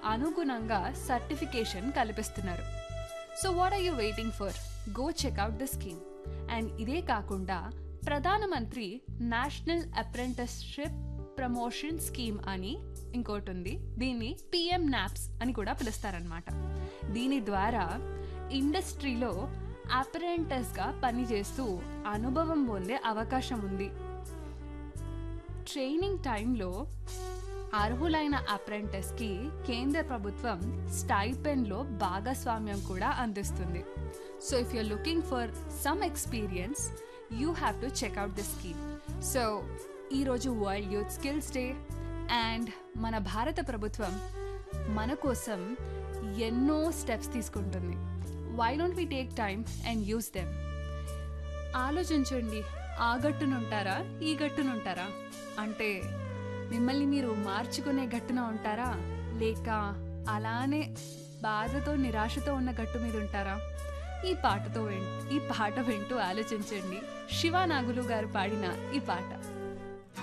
అనుగుణంగా సర్టిఫికేషన్ కల్పిస్తున్నారు so what are you waiting for go check out the scheme and ఇదే కాకుండా ప్రధానమంత్రి నేషనల్ అప్రెంటిస్షిప్ ప్రమోషన్ స్కీమ్ అని ఇంకోటి ఉంది దీన్ని పిఎం నాప్స్ అని కూడా పిలుస్తారనమాట దీని ద్వారా ఇండస్ట్రీలో అప్రెంటిస్గా పనిచేస్తూ అనుభవం పొందే అవకాశం ఉంది ట్రైనింగ్ టైంలో అర్హులైన అప్రెంటిస్కి కేంద్ర ప్రభుత్వం స్టైపెన్లో భాగస్వామ్యం కూడా అందిస్తుంది so if you're looking for some experience you have to check out the scheme so ఈరోజు world youth skills day and మన భారత ప్రభుత్వం మన కోసం ఎన్నో స్టెప్స్ తీసుకుంటుంది why don't we take time and use them ఆలోచించండి ఆ గట్టునుంటారా ఈ గట్టునుంటారా అంటే మిమ్మల్ని మీరు మార్చుకునే గట్టున ఉంటారా లేక అలానే బాధతో నిరాశతో ఉన్న గట్టు మీద ఉంటారా ఈ పాటతో విన్ ఈ పాట వింటూ ఆలోచించండి శివ నాగులు గారు పాడిన ఈ పాట